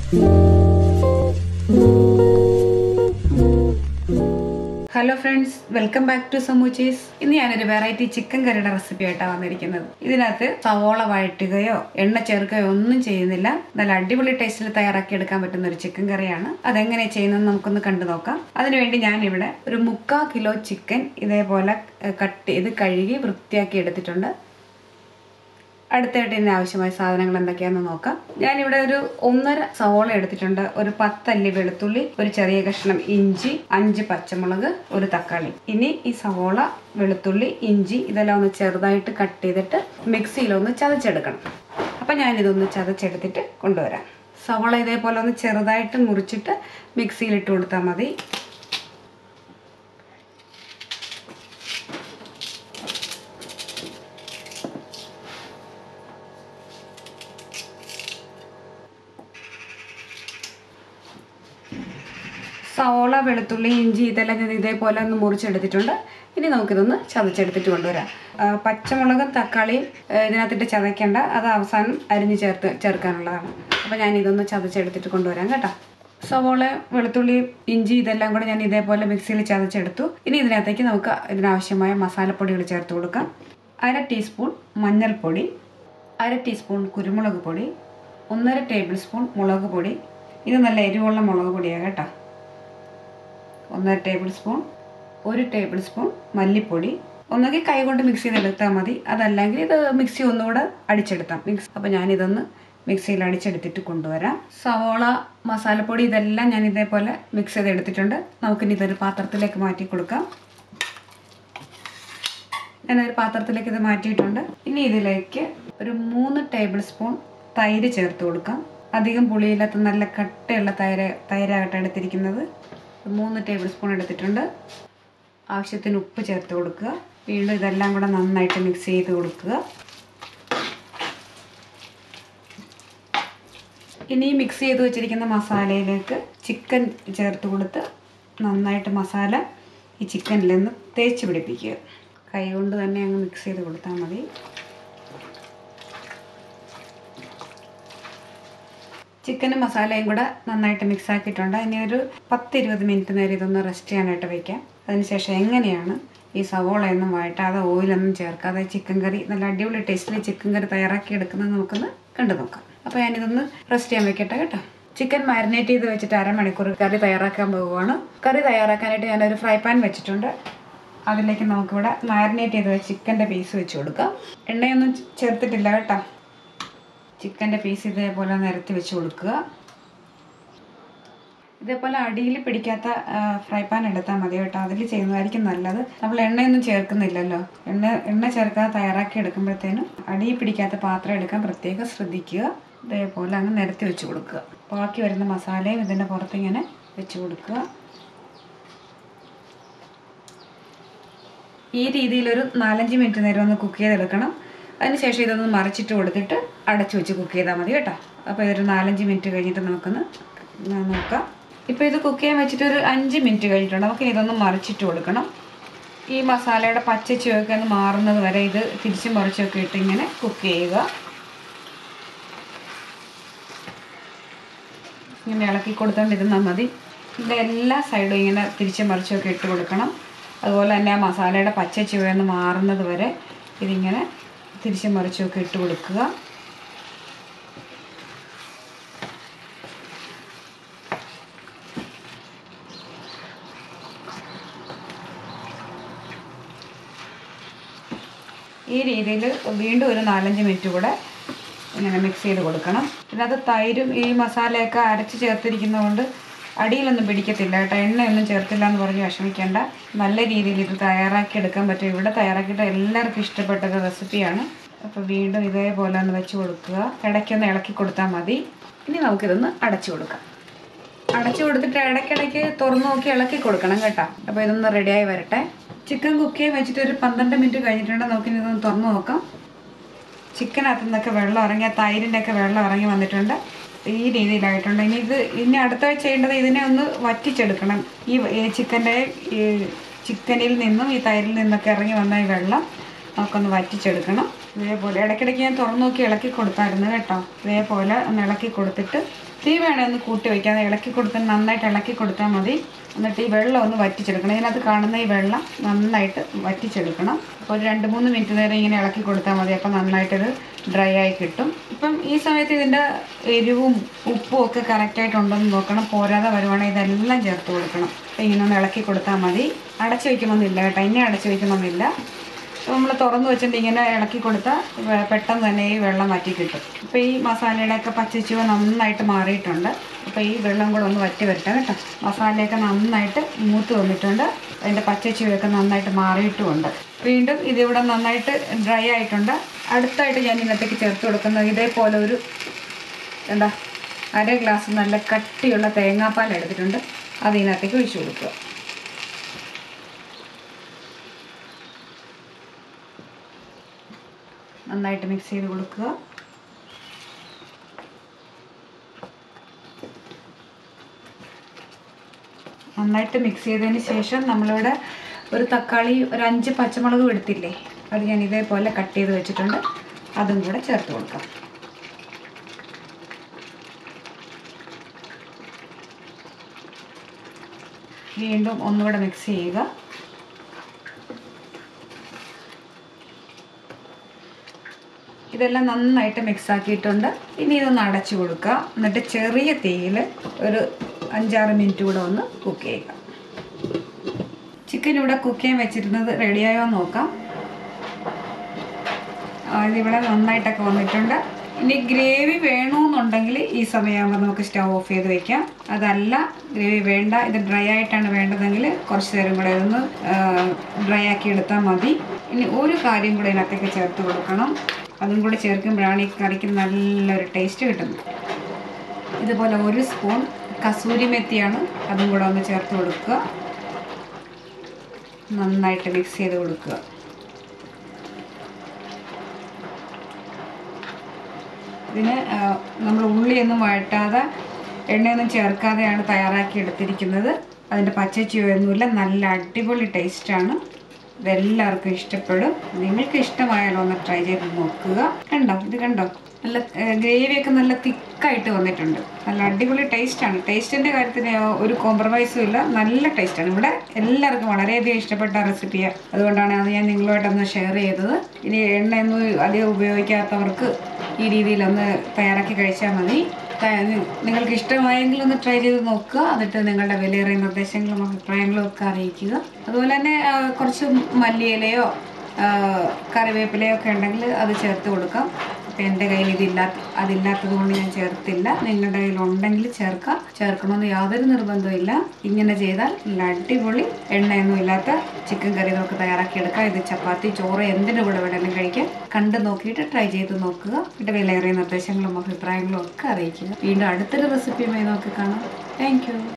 hello friends welcome back to സമൂച്ചീസ് ഇന്ന് ഞാനൊരു വെറൈറ്റി ചിക്കൻ കറിയുടെ റെസിപ്പി ആയിട്ടാണ് വന്നിരിക്കുന്നത് ഇതിനകത്ത് സവോള വഴറ്റുകയോ എണ്ണ ചേർക്കുകയോ ഒന്നും ചെയ്യുന്നില്ല നല്ല അടിപൊളി ടേസ്റ്റിൽ തയ്യാറാക്കി എടുക്കാൻ പറ്റുന്ന ഒരു ചിക്കൻ കറിയാണ് അതെങ്ങനെ ചെയ്യുന്നത് നമുക്കൊന്ന് കണ്ടു നോക്കാം അതിനുവേണ്ടി ഞാൻ ഇവിടെ ഒരു മുക്കാൽ കിലോ ചിക്കൻ ഇതേപോലെ കട്ട് ചെയ്ത് കഴുകി വൃത്തിയാക്കി എടുത്തിട്ടുണ്ട് അടുത്തായിട്ട് ഇതിന് ആവശ്യമായ സാധനങ്ങൾ എന്തൊക്കെയാണെന്ന് നോക്കാം ഞാനിവിടെ ഒരു ഒന്നര സവോള എടുത്തിട്ടുണ്ട് ഒരു പത്തല്ലി വെളുത്തുള്ളി ഒരു ചെറിയ കഷ്ണം ഇഞ്ചി അഞ്ച് പച്ചമുളക് ഒരു തക്കാളി ഇനി ഈ സവോള വെളുത്തുള്ളി ഇഞ്ചി ഇതെല്ലാം ഒന്ന് ചെറുതായിട്ട് കട്ട് ചെയ്തിട്ട് മിക്സിയിലൊന്ന് ചതച്ചെടുക്കണം അപ്പം ഞാനിതൊന്ന് ചതച്ചെടുത്തിട്ട് കൊണ്ടുവരാം സവോള ഇതേപോലെ ഒന്ന് ചെറുതായിട്ട് മുറിച്ചിട്ട് മിക്സിയിലിട്ട് കൊടുത്താൽ മതി സവോള വെളുത്തുള്ളി ഇഞ്ചി ഇതെല്ലാം ഞാൻ ഇതേപോലെ ഒന്ന് മുറിച്ചെടുത്തിട്ടുണ്ട് ഇനി നമുക്കിതൊന്ന് ചതച്ചെടുത്തിട്ട് കൊണ്ടുവരാം ആ, പച്ചമുളകും തക്കാളിയും ആ, ഇതിനകത്തിട്ട് ചതയ്ക്കേണ്ട അത് അവസാനം അരിഞ്ഞ് ചേർത്ത് ചേർക്കാനുള്ളതാണ് അപ്പോൾ ഞാൻ ഇതൊന്ന് ചതച്ചെടുത്തിട്ട് കൊണ്ടുവരാം കേട്ടോ സവോള വെളുത്തുള്ളി ഇഞ്ചി ഇതെല്ലാം കൂടെ ഞാൻ ഇതേപോലെ മിക്സിയിൽ ചതച്ചെടുത്തു ഇനി ഇതിനകത്തേക്ക് നമുക്ക് ഇതിനാവശ്യമായ മസാലപ്പൊടികൾ ചേർത്ത് കൊടുക്കാം അര ടീസ്പൂൺ മഞ്ഞൾപ്പൊടി അര ടീസ്പൂൺ കുരുമുളക് പൊടി ഒന്നര ടേബിൾ സ്പൂൺ മുളക് പൊടി ഇത് നല്ല എരിവുള്ള മുളക് പൊടിയാണ് കേട്ടോ ഒന്നര ടേബിൾ സ്പൂൺ ഒരു ടേബിൾ സ്പൂൺ മല്ലിപ്പൊടി ഒന്നുകിൽ കൈ കൊണ്ട് മിക്സ് ചെയ്തെടുത്താൽ മതി അതല്ലെങ്കിൽ ഇത് മിക്സി ഒന്നുകൂടെ അടിച്ചെടുത്താം മിക്സ് അപ്പോൾ ഞാനിതൊന്ന് മിക്സിയിൽ അടിച്ചെടുത്തിട്ട് കൊണ്ടുവരാം സവോള മസാലപ്പൊടി ഇതെല്ലാം ഞാൻ ഇതേപോലെ മിക്സ് ചെയ്തെടുത്തിട്ടുണ്ട് നമുക്കിനി ഇതൊരു പാത്രത്തിലേക്ക് മാറ്റി കൊടുക്കാം ഞാനൊരു പാത്രത്തിലേക്ക് ഇത് മാറ്റിയിട്ടുണ്ട് ഇനി ഇതിലേക്ക് ഒരു മൂന്ന് ടേബിൾ സ്പൂൺ തൈര് ചേർത്ത് കൊടുക്കാം അധികം പുളിയില്ലാത്ത നല്ല കട്ടയുള്ള തൈര് തൈരാകട്ടെ എടുത്തിരിക്കുന്നത് മൂന്ന് ടേബിൾ സ്പൂൺ എടുത്തിട്ടുണ്ട് ആവശ്യത്തിന് ഉപ്പ് ചേർത്ത് കൊടുക്കുക വീണ്ടും ഇതെല്ലാം കൂടെ നന്നായിട്ട് മിക്സ് ചെയ്ത് കൊടുക്കുക ഇനി ഈ മിക്സ് ചെയ്ത് വെച്ചിരിക്കുന്ന മസാലയിലേക്ക് ചിക്കൻ ചേർത്ത് കൊടുത്ത് നന്നായിട്ട് മസാല ഈ ചിക്കനിൽ നിന്ന് തേച്ച് പിടിപ്പിക്കുക കൈ കൊണ്ട് തന്നെ അങ്ങ് മിക്സ് ചെയ്ത് കൊടുത്താൽ മതി ചിക്കനും മസാലയും കൂടെ നന്നായിട്ട് മിക്സ് ആക്കിയിട്ടുണ്ട് ഇനി ഒരു പത്ത് ഇരുപത് മിനിറ്റ് നേരം ഇതൊന്ന് റെസ്റ്റ് ചെയ്യാനായിട്ട് വയ്ക്കാം അതിനുശേഷം എങ്ങനെയാണ് ഈ സവോളയൊന്നും വഴറ്റാതെ ഓയിലൊന്നും ചേർക്കാതെ ചിക്കൻ കറി നല്ല അടിപൊളി ടേസ്റ്റിൽ ചിക്കൻ കറി തയ്യാറാക്കി എടുക്കുന്നത് നമുക്കൊന്ന് കണ്ടു നോക്കാം അപ്പോൾ ഞാനിതൊന്ന് റെസ്റ്റ് ചെയ്യാൻ വെക്കട്ടെ കേട്ടോ ചിക്കൻ മാരിനേറ്റ് ചെയ്ത് വെച്ചിട്ട് അരമണിക്കൂർ കറി തയ്യാറാക്കാൻ പോവുകയാണ് കറി തയ്യാറാക്കാനായിട്ട് ഞാനൊരു ഫ്രൈ പാൻ വെച്ചിട്ടുണ്ട് അതിലേക്ക് നമുക്കിവിടെ മാരിനേറ്റ് ചെയ്ത് വെച്ച ചിക്കൻ്റെ പീസ് വെച്ച് കൊടുക്കാം എണ്ണയൊന്നും ചേർത്തിട്ടില്ല കേട്ടോ ചിക്കൻ്റെ പീസ് ഇതേപോലെ നിരത്തി വെച്ച് കൊടുക്കുക ഇതേപോലെ അടിയിൽ പിടിക്കാത്ത ഫ്രൈ പാൻ എടുത്താൽ മതി കേട്ടോ അതിൽ ചെയ്യുന്നതായിരിക്കും നല്ലത് നമ്മൾ എണ്ണയൊന്നും ചേർക്കുന്നില്ലല്ലോ എണ്ണ എണ്ണ ചേർക്കാതെ തയ്യാറാക്കി എടുക്കുമ്പോഴത്തേനും അടിയിൽ പിടിക്കാത്ത പാത്രം എടുക്കാൻ പ്രത്യേകം ശ്രദ്ധിക്കുക ഇതേപോലെ അങ്ങ് നിരത്തി വെച്ച് കൊടുക്കുക ബാക്കി വരുന്ന മസാലയും ഇതിൻ്റെ പുറത്ത് ഇങ്ങനെ വെച്ച് കൊടുക്കുക ഈ രീതിയിലൊരു നാലഞ്ച് മിനിറ്റ് നേരം ഒന്ന് കുക്ക് ചെയ്തെടുക്കണം അതിനുശേഷം ഇതൊന്ന് മറിച്ചിട്ട് കൊടുത്തിട്ട് അടച്ചു വെച്ച് കുക്ക് ചെയ്താൽ മതി കേട്ടോ അപ്പോൾ ഇതൊരു നാലഞ്ച് മിനിറ്റ് കഴിഞ്ഞിട്ട് നമുക്കൊന്ന് നോക്കാം ഇപ്പോൾ ഇത് കുക്ക് ചെയ്യാൻ വെച്ചിട്ട് ഒരു അഞ്ച് മിനിറ്റ് കഴിഞ്ഞിട്ടുണ്ട് നമുക്ക് ഇതൊന്ന് മറിച്ചിട്ട് കൊടുക്കണം ഈ മസാലയുടെ പച്ച ചുവക്കെ ഒന്ന് മാറുന്നത് വരെ ഇത് തിരിച്ചും മറിച്ചൊക്കെ ഇട്ട് ഇങ്ങനെ കുക്ക് ചെയ്യുക ഇങ്ങനെ ഇളക്കി കൊടുത്തോണ്ടിരുന്നാൽ മതി ഇതിൻ്റെ എല്ലാ സൈഡും ഇങ്ങനെ തിരിച്ചും മറിച്ചൊക്കെ ഇട്ട് കൊടുക്കണം അതുപോലെ തന്നെ ആ മസാലയുടെ പച്ച ചുവയൊന്ന് മാറുന്നത് വരെ ഇതിങ്ങനെ തിരിച്ചും മറിച്ചൊക്കെ ഇട്ട് കൊടുക്കുക ഈ രീതിയിൽ വീണ്ടും ഒരു നാലഞ്ച് മിനിറ്റ് കൂടെ ഇങ്ങനെ മിക്സ് ചെയ്ത് കൊടുക്കണം ഇതിനകത്ത് തൈരും ഈ മസാലയൊക്കെ അരച്ച് ചേർത്തിരിക്കുന്നതുകൊണ്ട് അടിയിലൊന്നും പിടിക്കത്തില്ല കേട്ടോ എണ്ണയൊന്നും ചേർത്തില്ല എന്ന് പറഞ്ഞ് വിഷമിക്കേണ്ട നല്ല രീതിയിൽ ഇത് തയ്യാറാക്കി എടുക്കാൻ പറ്റും ഇവിടെ തയ്യാറാക്കിയിട്ട് എല്ലാവർക്കും ഇഷ്ടപ്പെട്ട ഒരു റെസിപ്പിയാണ് അപ്പോൾ വീണ്ടും ഇതേപോലെ ഒന്ന് വെച്ച് കൊടുക്കുക ഇടയ്ക്കൊന്ന് ഇളക്കി കൊടുത്താൽ മതി ഇനി നമുക്കിതൊന്ന് അടച്ചു കൊടുക്കാം അടച്ചു കൊടുത്തിട്ട് ഇടയ്ക്കിടയ്ക്ക് തുറന്നു നോക്കി ഇളക്കി കൊടുക്കണം കേട്ടോ അപ്പോൾ ഇതൊന്ന് റെഡിയായി വരട്ടെ ചിക്കൻ കുക്ക് ചെയ്യാൻ വെച്ചിട്ട് ഒരു പന്ത്രണ്ട് മിനിറ്റ് കഴിഞ്ഞിട്ടുണ്ട് നമുക്ക് ഇതൊന്ന് തുറന്നു നോക്കാം ചിക്കനകത്തു നിന്നൊക്കെ വെള്ളം ഇറങ്ങി ആ തൈരിൻ്റെ ഒക്കെ വെള്ളം ഇറങ്ങി വന്നിട്ടുണ്ട് ഈ രീതിയിലായിട്ടുണ്ട് ഇനി ഇത് ഇനി അടുത്ത ചെയ്യേണ്ടത് ഇതിനെ ഒന്ന് വറ്റിച്ചെടുക്കണം ഈ ഈ ചിക്കൻ്റെ ഈ ചിക്കനിൽ നിന്നും ഈ തൈരിൽ നിന്നൊക്കെ ഇറങ്ങി വന്ന ഈ വെള്ളം നമുക്കൊന്ന് വറ്റിച്ചെടുക്കണം ഇതേപോലെ ഇടയ്ക്കിടയ്ക്ക് ഞാൻ തുറന്നു നോക്കി ഇളക്കി കൊടുത്തായിരുന്നു കേട്ടോ ഇതേപോലെ ഒന്ന് ഇളക്കി കൊടുത്തിട്ട് തീ വേണേ ഒന്ന് കൂട്ടി വയ്ക്കാതെ ഇളക്കി കൊടുത്ത് നന്നായിട്ട് ഇളക്കി കൊടുത്താൽ മതി എന്നിട്ട് ഈ വെള്ളം ഒന്ന് വറ്റിച്ചെടുക്കണം ഇതിനകത്ത് കാണുന്ന ഈ വെള്ളം നന്നായിട്ട് വറ്റിച്ചെടുക്കണം അപ്പോൾ ഒരു രണ്ട് മൂന്ന് മിനിറ്റ് നേരം ഇങ്ങനെ ഇളക്കി കൊടുത്താൽ മതി അപ്പോൾ നന്നായിട്ടത് ഡ്രൈ ആയി കിട്ടും ഇപ്പം ഈ സമയത്ത് ഇതിൻ്റെ എരിവും ഉപ്പും ഒക്കെ കറക്റ്റായിട്ടുണ്ടോ എന്ന് നോക്കണം പോരാതെ വരുവാണെങ്കിൽ ഇതെല്ലാം ചേർത്ത് കൊടുക്കണം അപ്പോൾ ഇങ്ങനെ ഒന്ന് ഇളക്കി കൊടുത്താൽ മതി അടച്ചു വയ്ക്കണമെന്നില്ല കേട്ടോ ഇനി അടച്ചു വയ്ക്കണമെന്നില്ല നമ്മൾ തുറന്ന് വെച്ചിട്ട് ഇങ്ങനെ ഇളക്കി കൊടുത്താൽ വെ- പെട്ടെന്ന് തന്നെ ഈ വെള്ളം വറ്റി കിട്ടും ഇപ്പോൾ ഈ മസാലയുടെയൊക്കെ പച്ചച്ചുവ നന്നായിട്ട് മാറിയിട്ടുണ്ട് അപ്പോൾ ഈ വെള്ളം കൂടെ ഒന്ന് വറ്റി വരട്ടെ കേട്ടോ മസാലയൊക്കെ നന്നായിട്ട് മൂത്ത് വന്നിട്ടുണ്ട് അതിൻ്റെ പച്ചച്ചുവയൊക്കെ നന്നായിട്ട് മാറിയിട്ടുമുണ്ട് വീണ്ടും ഇതിവിടെ നന്നായിട്ട് ഡ്രൈ ആയിട്ടുണ്ട് അടുത്തായിട്ട് ഞാൻ ഇതിനകത്തേക്ക് ചേർത്ത് കൊടുക്കുന്നത് ഇതേപോലെ ഒരു എന്താ അര ഗ്ലാസ് നല്ല കട്ടിയുള്ള തേങ്ങാപ്പാൽ എടുത്തിട്ടുണ്ട് അത് ഇതിനകത്തേക്ക് ഒഴിച്ചു കൊടുക്കുക നന്നായിട്ട് മിക്സ് ചെയ്ത് കൊടുക്കുക നന്നായിട്ട് മിക്സ് ചെയ്തതിന് ശേഷം നമ്മളിവിടെ ഒരു തക്കാളി ഒരു അഞ്ച് പച്ചമുളകും എടുത്തില്ലേ അത് ഞാൻ ഇതേപോലെ കട്ട് ചെയ്ത് വെച്ചിട്ടുണ്ട് അതും കൂടെ ചേർത്ത് കൊടുക്കാം വീണ്ടും ഒന്നുകൂടെ മിക്സ് ചെയ്യുക ഇതെല്ലാം നന്നായിട്ട് മിക്സ് ആക്കിയിട്ടുണ്ട് ഇനി ഇതൊന്ന് അടച്ചു കൊടുക്കുക എന്നിട്ട് ചെറിയ തീയിൽ ഒരു അഞ്ചാറ് മിനിറ്റ് കൂടെ ഒന്ന് കുക്ക് ചെയ്യുക ചിക്കൻ ഇവിടെ കുക്ക് ചെയ്യാൻ വെച്ചിരുന്നത് റെഡിയായോ എന്ന് നോക്കാം ആ, ഇതിവിടെ നന്നായിട്ടൊക്കെ വന്നിട്ടുണ്ട് ഇനി ഗ്രേവി വേണമെന്നുണ്ടെങ്കിൽ ഈ സമയമാകുമ്പോൾ നമുക്ക് സ്റ്റവ് ഓഫ് ചെയ്ത് വെക്കാം അതല്ല ഗ്രേവി വേണ്ട ഇത് ഡ്രൈ ആയിട്ടാണ് വേണ്ടതെങ്കിൽ കുറച്ച് നേരം കൂടെ ഇതൊന്ന് ഡ്രൈ ആക്കി എടുത്താൽ മതി ഇനി ഒരു കാര്യം കൂടെ ഇതിനകത്തേക്ക് ചേർത്ത് കൊടുക്കണം അതും കൂടെ ചേർക്കുമ്പോഴാണ് ഈ കറിക്ക് നല്ലൊരു ടേസ്റ്റ് കിട്ടുന്നത് ഇതുപോലെ ഒരു സ്പൂൺ കസൂരി മെത്തിയാണ് അതും കൂടെ ഒന്ന് ചേർത്ത് കൊടുക്കുക നന്നായിട്ട് മിക്സ് ചെയ്ത് കൊടുക്കുക ഇതിന് നമ്മൾ ഉള്ളിയൊന്നും വഴറ്റാതെ എണ്ണയൊന്നും ചേർക്കാതെയാണ് തയ്യാറാക്കി എടുത്തിരിക്കുന്നത് അതിൻ്റെ പച്ചച്ചുവയൊന്നുമില്ല നല്ല അടിപൊളി ടേസ്റ്റാണ് ഇതെല്ലാവർക്കും ഇഷ്ടപ്പെടും നിങ്ങൾക്ക് ഇഷ്ടമായാലോ ഒന്ന് ട്രൈ ചെയ്ത് നോക്കുക കണ്ടോ ഇത് കണ്ടോ നല്ല ഗ്രേവിയൊക്കെ നല്ല തിക്കായിട്ട് വന്നിട്ടുണ്ട് നല്ല അടിപൊളി ടേസ്റ്റാണ് ടേസ്റ്റിൻ്റെ കാര്യത്തിന് ഒരു കോംപ്രമൈസും ഇല്ല നല്ല ടേസ്റ്റാണ് ഇവിടെ എല്ലാവർക്കും വളരെയധികം ഇഷ്ടപ്പെട്ട റെസിപ്പിയാണ് അതുകൊണ്ടാണ് അത് ഞാൻ നിങ്ങളുമായിട്ടൊന്ന് ഷെയർ ചെയ്തത് ഇനി എണ്ണയൊന്നും അധികം ഉപയോഗിക്കാത്തവർക്ക് ഈ രീതിയിലൊന്ന് തയ്യാറാക്കി കഴിച്ചാൽ മതി ത- നി- നിങ്ങൾക്ക് ഇഷ്ടമായെങ്കിൽ ഒന്ന് ട്രൈ ചെയ്ത് നോക്കുക എന്നിട്ട് നിങ്ങളുടെ വിലയേറിയ നിർദ്ദേശങ്ങളും അഭിപ്രായങ്ങളും ഒക്കെ അറിയിക്കുക അതുപോലെ തന്നെ ആ, കുറച്ച് മല്ലിയിലയോ ആ, കറിവേപ്പിലയോ ഒക്കെ ഉണ്ടെങ്കിൽ അത് ചേർത്ത് കൊടുക്കാം അപ്പം എൻ്റെ കയ്യിൽ ഇതില്ലാത്ത അതില്ലാത്തത് കൊണ്ട് ഞാൻ ചേർത്തില്ല നിങ്ങളുടെ കയ്യിൽ ഉണ്ടെങ്കിൽ ചേർക്കാം ചേർക്കണമെന്ന് യാതൊരു നിർബന്ധവും ഇല്ല ഇങ്ങനെ ചെയ്താൽ നല്ല അടിപൊളി എണ്ണയൊന്നും ഇല്ലാത്ത ചിക്കൻ കറി നമുക്ക് തയ്യാറാക്കിയെടുക്കാം ഇത് ചപ്പാത്തി ചോറ് എന്തിൻ്റെ കൂടെ വേണമെങ്കിലും കഴിക്കാം കണ്ട് നോക്കിയിട്ട് ട്രൈ ചെയ്ത് നോക്കുക എന്നിട്ട് വിലയേറിയ നിർദ്ദേശങ്ങളും അഭിപ്രായങ്ങളും ഒക്കെ അറിയിക്കുക വീണ്ടും അടുത്തൊരു റെസിപ്പിയുമായി നമുക്ക് കാണാം താങ്ക്